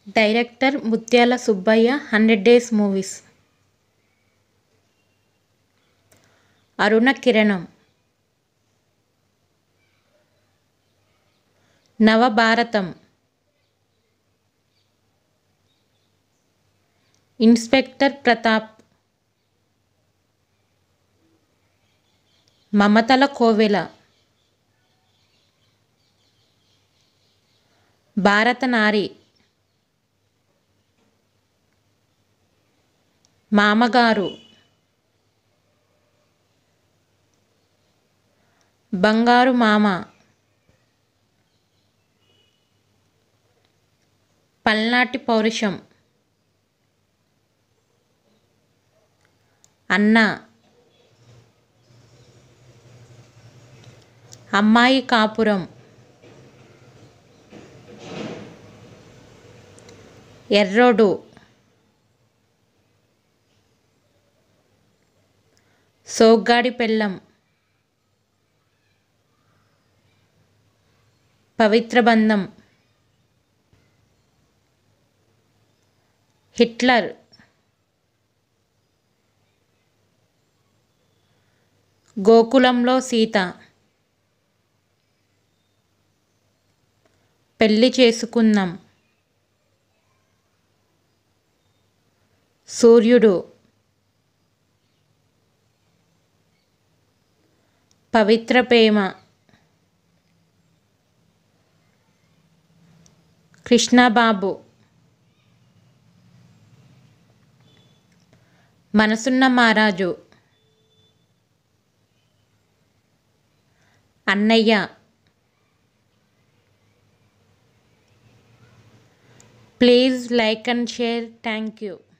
director Muthyala Subbaiah hundred days movies Aruna Kiranam Navabharatam inspector Pratap మమతల కోవెల భారతనారి మామగారు బంగారు మామ పల్నాటి పౌరుషం అన్న అమ్మాయి కాపురం ఎర్రోడు సోగ్గాడి పెళ్ళం పవిత్ర బంధం హిట్లర్ గోకులంలో సీత పెళ్లి చేసుకుందాం సూర్యుడు పవిత్ర ప్రేమ Krishnababu Manasunna Maharaju Annayya please like and share thank you